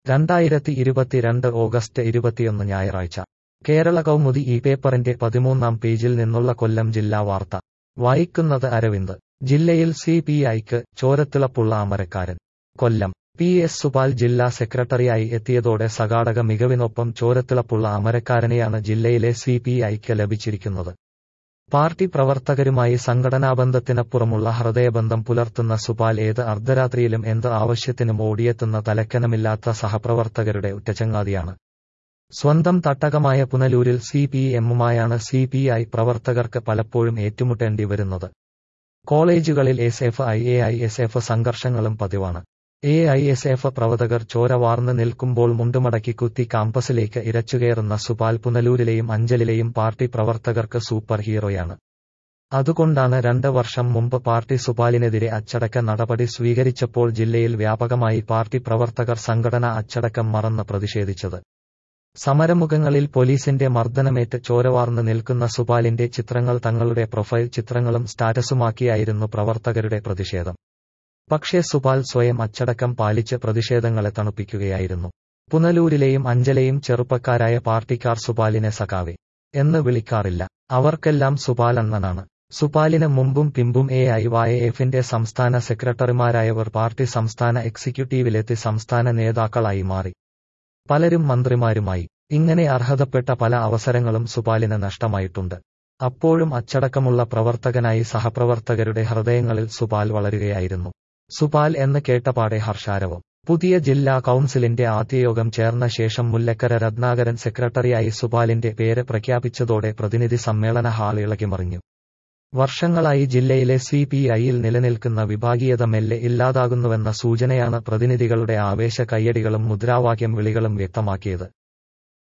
രണ്ടായിരത്തി ഇരുപത്തിരണ്ട് ഓഗസ്റ്റ് ഇരുപത്തിയൊന്ന് ഞായറാഴ്ച കേരള കൗമുദി ഈ പേപ്പറിന്റെ പതിമൂന്നാം പേജിൽ നിന്നുള്ള കൊല്ലം ജില്ലാ വാർത്ത വായിക്കുന്നത് അരവിന്ദ് ജില്ലയിൽ സി പി ഐക്ക് ചോരത്തിളപ്പുള്ള അമരക്കാരൻ കൊല്ലം പി എസ് സുപാൽ ജില്ലാ സെക്രട്ടറിയായി എത്തിയതോടെ സഘാടക മികവിനൊപ്പം ചോരത്തിളപ്പുള്ള അമരക്കാരനെയാണ് ജില്ലയിലെ സി പി ഐക്ക് ലഭിച്ചിരിക്കുന്നത് പാർട്ടി പ്രവർത്തകരുമായി സംഘടനാബന്ധത്തിനപ്പുറമുള്ള ഹൃദയബന്ധം പുലർത്തുന്ന സുപാൽ ഏത് അർദ്ധരാത്രിയിലും എന്ത് ആവശ്യത്തിനും ഓടിയെത്തുന്ന തലക്കനമില്ലാത്ത സഹപ്രവർത്തകരുടെ ഉറ്റചങ്ങാതിയാണ് സ്വന്തം തട്ടകമായ പുനലൂരിൽ സി പി എമ്മുമായാണ് സി പി ഐ പ്രവർത്തകർക്ക് പലപ്പോഴും ഏറ്റുമുട്ടേണ്ടി വരുന്നത് കോളേജുകളിൽ S F I A I S F സംഘർഷങ്ങളും പതിവാണ് എ ഐ എസ് എഫ് പ്രവർത്തകർ ചോര വാർന്ന് നിൽക്കുമ്പോൾ മുണ്ടുമടക്കി കുത്തി കാമ്പസിലേക്ക് ഇരച്ചുകയറുന്ന സുപാൽ പുനലൂരിലെയും അഞ്ചലിലെയും പാർട്ടി പ്രവർത്തകർക്ക് സൂപ്പർ ഹീറോയാണ് അതുകൊണ്ടാണ് രണ്ട് വർഷം മുമ്പ് പാർട്ടി സുപാലിനെതിരെ അച്ചടക്ക നടപടി സ്വീകരിച്ചപ്പോൾ ജില്ലയിൽ വ്യാപകമായി പാർട്ടി പ്രവർത്തകർ സംഘടനാ അച്ചടക്കം മറന്ന് പ്രതിഷേധിച്ചത് സമരമുഖങ്ങളിൽ പോലീസിന്റെ മർദ്ദനമേറ്റ് ചോരവാർന്ന് നിൽക്കുന്ന സുപാലിന്റെ ചിത്രങ്ങൾ തങ്ങളുടെ പ്രൊഫൈൽ ചിത്രങ്ങളും സ്റ്റാറ്റസുമാക്കിയായിരുന്നു പ്രവർത്തകരുടെ പ്രതിഷേധം പക്ഷേ സുപാൽ സ്വയം അച്ചടക്കം പാലിച്ച് പ്രതിഷേധങ്ങളെ തണുപ്പിക്കുകയായിരുന്നു പുനലൂരിലെയും അഞ്ചലെയും ചെറുപ്പക്കാരായ പാർട്ടിക്കാർ സുപാലിനെ സഖാവെ എന്ന് വിളിക്കാറില്ല അവർക്കെല്ലാം സുപാൽ അണ്ണനാണ് സുപാലിന് മുമ്പും പിമ്പും എ ഐ വായ എഫിന്റെ സംസ്ഥാന സെക്രട്ടറിമാരായവർ പാർട്ടി സംസ്ഥാന എക്സിക്യൂട്ടീവിലെത്തി സംസ്ഥാന നേതാക്കളായി മാറി പലരും മന്ത്രിമാരുമായി ഇങ്ങനെ അർഹതപ്പെട്ട പല അവസരങ്ങളും സുപാലിന് നഷ്ടമായിട്ടുണ്ട് അപ്പോഴും അച്ചടക്കമുള്ള പ്രവർത്തകനായി സഹപ്രവർത്തകരുടെ ഹൃദയങ്ങളിൽ സുപാൽ വളരുകയായിരുന്നു സുപാൽ എന്ന് കേട്ടപാടെ ഹർഷാരവം പുതിയ ജില്ലാ കൌൺസിലിന്റെ ആദ്യയോഗം ചേർന്ന ശേഷം മുല്ലക്കര രത്നാകരൻ സെക്രട്ടറിയായി സുപാലിന്റെ പേര് പ്രഖ്യാപിച്ചതോടെ പ്രതിനിധി സമ്മേളന ഹാൾ ഇളകിമറിഞ്ഞു വർഷങ്ങളായി ജില്ലയിലെ സി പി ഐയിൽ നിലനിൽക്കുന്ന വിഭാഗീയത മെല്ലെ ഇല്ലാതാകുന്നുവെന്ന സൂചനയാണ് പ്രതിനിധികളുടെ ആവേശ കയ്യടികളും മുദ്രാവാക്യം വിളികളും വ്യക്തമാക്കിയത്